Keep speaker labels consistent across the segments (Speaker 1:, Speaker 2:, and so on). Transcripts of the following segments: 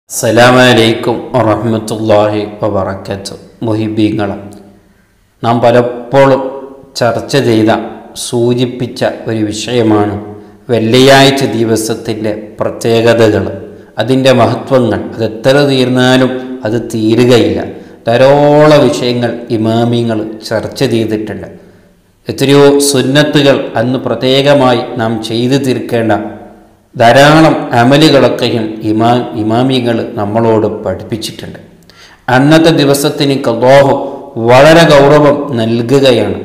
Speaker 1: അസ്സലാമലൈക്കും വറഹമത്തല്ലാഹി വബർക്കത്ത് മുഹിബീങ്ങളും നാം പലപ്പോഴും ചർച്ച ചെയ്ത സൂചിപ്പിച്ച ഒരു വിഷയമാണ് വെള്ളിയാഴ്ച ദിവസത്തിൻ്റെ പ്രത്യേകതകൾ അതിൻ്റെ മഹത്വങ്ങൾ അത് എത്ര തീർന്നാലും അത് തീരുകയില്ല ധാരാളം വിഷയങ്ങൾ ഇമാമിങ്ങൾ ചർച്ച ചെയ്തിട്ടുണ്ട് എത്രയോ സുന്നത്തുകൾ അന്ന് പ്രത്യേകമായി നാം ചെയ്തു തീർക്കേണ്ട ധാരാളം അമലുകളൊക്കെയും ഇമാ ഇമാമികൾ നമ്മളോട് പഠിപ്പിച്ചിട്ടുണ്ട് അന്നത്തെ ദിവസത്തിന് കദോഹ് വളരെ ഗൗരവം നൽകുകയാണ്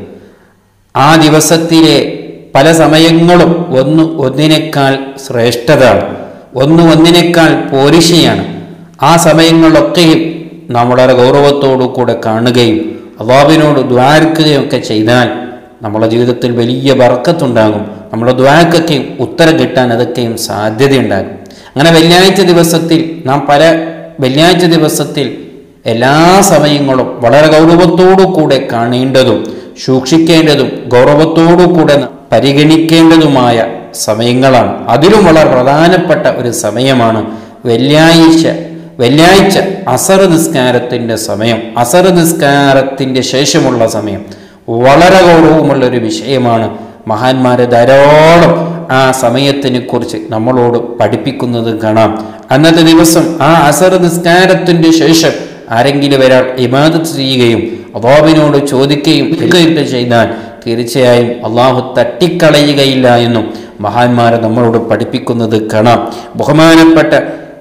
Speaker 1: ആ ദിവസത്തിലെ പല സമയങ്ങളും ഒന്ന് ഒന്നിനേക്കാൾ ശ്രേഷ്ഠതാണ് ഒന്ന് ഒന്നിനേക്കാൾ പോരിശയാണ് ആ സമയങ്ങളിലൊക്കെയും നാം വളരെ ഗൗരവത്തോടു കൂടെ കാണുകയും അള്ളാബിനോട് ദ്വാരക്കുകയും ഒക്കെ ചെയ്താൽ നമ്മുടെ ജീവിതത്തിൽ വലിയ ബർക്കത്തുണ്ടാകും നമ്മുടെ ദ്വാരക്കൊക്കെയും ഉത്തരം കിട്ടാൻ അതൊക്കെയും സാധ്യതയുണ്ടാകും അങ്ങനെ വെള്ളിയാഴ്ച ദിവസത്തിൽ നാം പല വെള്ളിയാഴ്ച ദിവസത്തിൽ എല്ലാ സമയങ്ങളും വളരെ ഗൗരവത്തോടു കൂടെ കാണേണ്ടതും സൂക്ഷിക്കേണ്ടതും ഗൗരവത്തോടു കൂടെ പരിഗണിക്കേണ്ടതുമായ സമയങ്ങളാണ് അതിലും വളരെ പ്രധാനപ്പെട്ട ഒരു സമയമാണ് വെള്ളിയാഴ്ച വെള്ളിയാഴ്ച അസർ നിസ്കാരത്തിൻ്റെ സമയം അസർ നിസ്കാരത്തിൻ്റെ ശേഷമുള്ള സമയം വളരെ ഗൗരവമുള്ള ഒരു വിഷയമാണ് മഹാന്മാരെ ധാരാളം ആ സമയത്തിനെ കുറിച്ച് നമ്മളോട് പഠിപ്പിക്കുന്നത് കാണാം അന്നത്തെ ദിവസം ആ അസർ നിസ്കാരത്തിൻ്റെ ശേഷം ആരെങ്കിലും ഒരാൾ ഇമാദത്ത് ചെയ്യുകയും അബാബിനോട് ചോദിക്കുകയും ഒക്കെ ചെയ്താൽ തീർച്ചയായും അള്ളാഹു തട്ടിക്കളയുകയില്ല എന്നും മഹാന്മാരെ നമ്മളോട് പഠിപ്പിക്കുന്നത് കാണാം ബഹുമാനപ്പെട്ട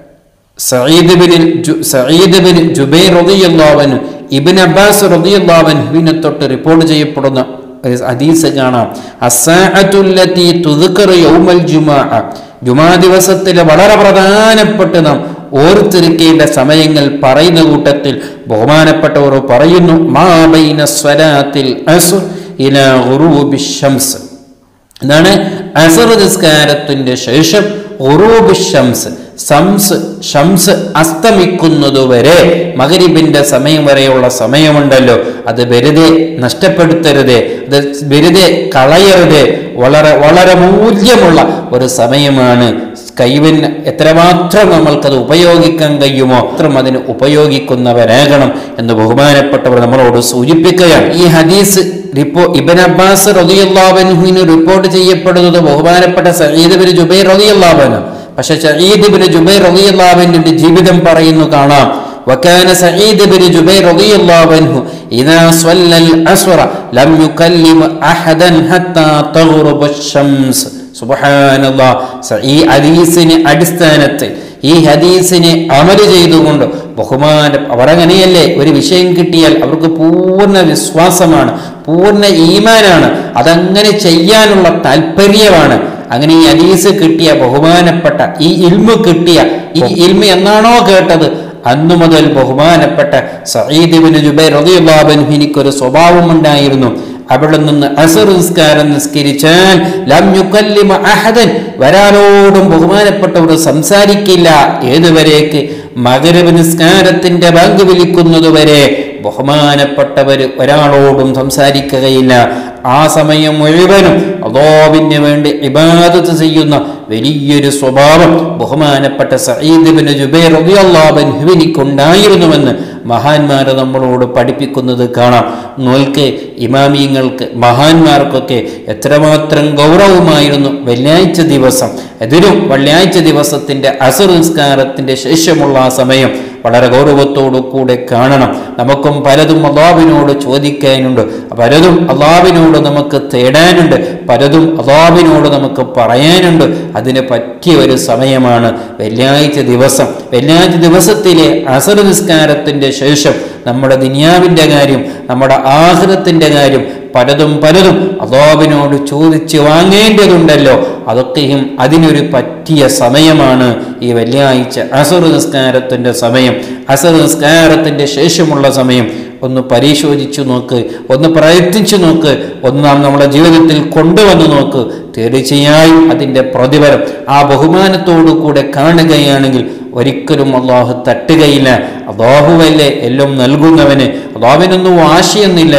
Speaker 1: Saeed bin Saeed bin Jubair റളിയല്ലാഹു ഇബ്ൻ അബ്ബാസ് റളിയല്ലാഹുവിനെ തൊട്ട് റിപ്പോർട്ട് ചെയ്യപ്പെടുന്ന ഒരു ഹദീസ് കാണാം അസ്സാഅത്തുല്ലത്തി തുദ്കറു യൗമൽ ജുമാഅ ജുമാ ദിവസത്തിലെ വളരെ പ്രധാനപ്പെട്ട് നാം ഓർത്തിരിക്കേണ്ട സമയങ്ങൾ പറയുന്ന കൂട്ടത്തിൽ ബഹുമാനപ്പെട്ടവർ പറയുന്നു മാ ബൈന സ്വലാത്തിൽ അസ്ർ ഇലാ ഗുറൂബി ഷംസ് എന്താണ് അസർ നിസ്കാരത്തിന്റെ ശേഷം ഉറൂബ് ഷംസ് സംസ് ഷംസ് അസ്തമിക്കുന്നതുവരെ മകരിബിന്റെ സമയം വരെയുള്ള സമയമുണ്ടല്ലോ അത് വെറുതെ നഷ്ടപ്പെടുത്തരുത് അത് വെറുതെ കളയരുത് വളരെ വളരെ മൂല്യമുള്ള ഒരു സമയമാണ് കൈവിന് എത്രമാത്രം നമ്മൾക്കത് ഉപയോഗിക്കാൻ കഴിയുമോ അത്രം അതിന് ഉപയോഗിക്കുന്നവരാകണം എന്ന് ബഹുമാനപ്പെട്ടവർ നമ്മളോട് സൂചിപ്പിക്കുകയാണ് ഈ ഹദീസ് റിപ്പോ ഇബൻ അബ്ബാസ് റതിയുള്ളാബൻഹുവിന് റിപ്പോർട്ട് ചെയ്യപ്പെടുന്നത് ബഹുമാനപ്പെട്ട സയ്യിദ് ബിൻ ജുബൈർ റതിയുള്ളാബന് പക്ഷെ സയ്യിദ് ബിൻ ജുബൈർ റതിയുള്ളാബിന്റെ ജീവിതം പറയുന്നു കാണാം وكان سعيد بن جبير رضي الله عنه إذا صلى العصر لم يكلم أحدا حتى تغرب الشمس സുബഹാനല്ലാ ഈ ഹദീസിന് അടിസ്ഥാനത്തിൽ ഈ ഹദീസിനെ അമല് ചെയ്തുകൊണ്ട് ബഹുമാനം അവരങ്ങനെയല്ലേ ഒരു വിഷയം കിട്ടിയാൽ അവർക്ക് പൂർണ്ണ വിശ്വാസമാണ് പൂർണ്ണ ഈമാനാണ് അതങ്ങനെ ചെയ്യാനുള്ള താല്പര്യമാണ് അങ്ങനെ ഈ ഹദീസ് കിട്ടിയ ബഹുമാനപ്പെട്ട ഈ ഇൽമ കിട്ടിയ ഈ ഇൽമ എന്നാണോ കേട്ടത് അന്നു മുതൽ ബഹുമാനപ്പെട്ട സഈദ് ബിൻ ജുബൈർ റളിയല്ലാഹു അൻഹു എനിക്കൊരു സ്വഭാവം ഉണ്ടായിരുന്നു അവിടെ നിന്ന് അസർ നിസ്കാരം നിസ്കരിച്ചാൽ ലം യുക്കല്ലിമ അഹദൻ വരാനോടും ബഹുമാനപ്പെട്ടവർ സംസാരിക്കില്ല ഏതുവരേക്ക് മകരവ് നിസ്കാരത്തിന്റെ ബാങ്ക് വിളിക്കുന്നതുവരെ ബഹുമാനപ്പെട്ടവർ ഒരാളോടും സംസാരിക്കുകയില്ല ആ സമയം മുഴുവനും അദോബിന് വേണ്ടി ഇബാദത്ത് ചെയ്യുന്ന വലിയൊരു സ്വഭാവം ബഹുമാനപ്പെട്ട സഈദ് ബിൻ ജുബൈർ റളിയല്ലാഹു അൻഹുവിനിക്കുണ്ടായിരുന്നുവെന്ന് മഹാന്മാരെ നമ്മളോട് പഠിപ്പിക്കുന്നത് കാണാം നോൽക്ക് ഇമാമിയങ്ങൾക്ക് മഹാന്മാർക്കൊക്കെ എത്രമാത്രം ഗൗരവമായിരുന്നു വെള്ളിയാഴ്ച ദിവസം അതിലും വെള്ളിയാഴ്ച ദിവസത്തിന്റെ അസർ നിസ്കാരത്തിന്റെ ശേഷമുള്ള ആ സമയം വളരെ ഗൗരവത്തോടു കൂടെ കാണണം നമുക്കും പലതും അള്ളാബിനോട് ചോദിക്കാനുണ്ട് പലതും അള്ളാബിനോട് നമുക്ക് തേടാനുണ്ട് പലതും അള്ളാബിനോട് നമുക്ക് പറയാനുണ്ട് അതിന് പറ്റിയ ഒരു സമയമാണ് വെള്ളിയാഴ്ച ദിവസം വെള്ളിയാഴ്ച ദിവസത്തിലെ അസർ നിസ്കാരത്തിന്റെ ശേഷം നമ്മുടെ ദുനിയാവിൻ്റെ കാര്യം നമ്മുടെ ആഹൃതത്തിൻ്റെ കാര്യം പലതും പലതും അള്ളാബിനോട് ചോദിച്ച് വാങ്ങേണ്ടതുണ്ടല്ലോ അതൊക്കെയും അതിനൊരു പറ്റിയ സമയമാണ് ഈ വെള്ളിയാഴ്ച അസർ നിസ്കാരത്തിൻ്റെ സമയം അസർ നിസ്കാരത്തിൻ്റെ ശേഷമുള്ള സമയം ഒന്ന് പരിശോധിച്ചു നോക്ക് ഒന്ന് പ്രയത്നിച്ചു നോക്ക് ഒന്ന് നാം നമ്മുടെ ജീവിതത്തിൽ കൊണ്ടുവന്ന് നോക്ക് തീർച്ചയായും അതിൻ്റെ പ്രതിഫലം ആ ബഹുമാനത്തോടു കൂടെ കാണുകയാണെങ്കിൽ ഒരിക്കലും അള്ളാഹു തട്ടുകയില്ല അള്ളാഹുവല്ലേ എല്ലാം നൽകുന്നവന് അള്ളാഹുവിനൊന്നും വാശിയൊന്നുമില്ലല്ലോ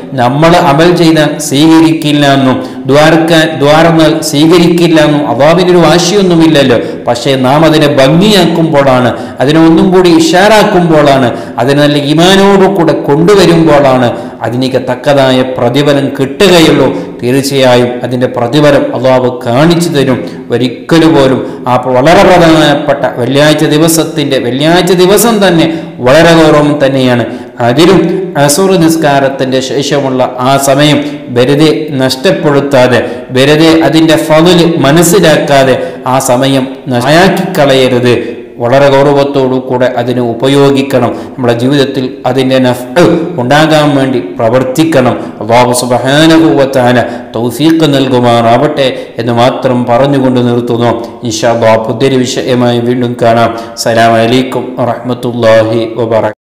Speaker 1: നമ്മൾ അമൽ ചെയ്താൽ സ്വീകരിക്കില്ല എന്നും ദ്വാരക്കാൻ ദ്വാരന്നാൽ സ്വീകരിക്കില്ല എന്നും അവാബിനൊരു വാശിയൊന്നുമില്ലല്ലോ പക്ഷേ നാം അതിനെ ഭംഗിയാക്കുമ്പോഴാണ് അതിനെ ഒന്നും കൂടി ഇഷാറാക്കുമ്പോഴാണ് അതിനെ നല്ല ഇമാനോടുകൂടെ കൊണ്ടുവരുമ്പോഴാണ് അതിനൊക്കെ തക്കതായ പ്രതിഫലം കിട്ടുകയുള്ളൂ തീർച്ചയായും അതിൻ്റെ പ്രതിഫലം അള്ളാഹ് കാണിച്ചു തരും ഒരിക്കലും പോലും ആ വളരെ പ്രധാനപ്പെട്ട വെള്ളിയാഴ്ച ദിവസത്തിൻ്റെ വെള്ളിയാഴ്ച ദിവസം തന്നെ വളരെ ഗൗരവം തന്നെയാണ് അതിലും അസുർ നിസ്കാരത്തിൻ്റെ ശേഷമുള്ള ആ സമയം വെറുതെ നഷ്ടപ്പെടുത്താതെ വെറുതെ അതിൻ്റെ ഫതില് മനസ്സിലാക്കാതെ ആ സമയം നയാക്കിക്കളയരുത് വളരെ ഗൗരവത്തോടു കൂടെ അതിനെ ഉപയോഗിക്കണം നമ്മുടെ ജീവിതത്തിൽ അതിൻ്റെ നഫ് ഉണ്ടാകാൻ വേണ്ടി പ്രവർത്തിക്കണം അള്ളാഹു സുബഹാനുഭവത്താന തൗഫീഖ് നൽകുമാറാവട്ടെ എന്ന് മാത്രം പറഞ്ഞുകൊണ്ട് നിർത്തുന്നു ഇൻഷാ അള്ളാഹ് പുതിയൊരു വിഷയമായി വീണ്ടും കാണാം സലാം അലൈക്കും വറഹ്മത്തുള്ളാഹി വബറകാതുഹു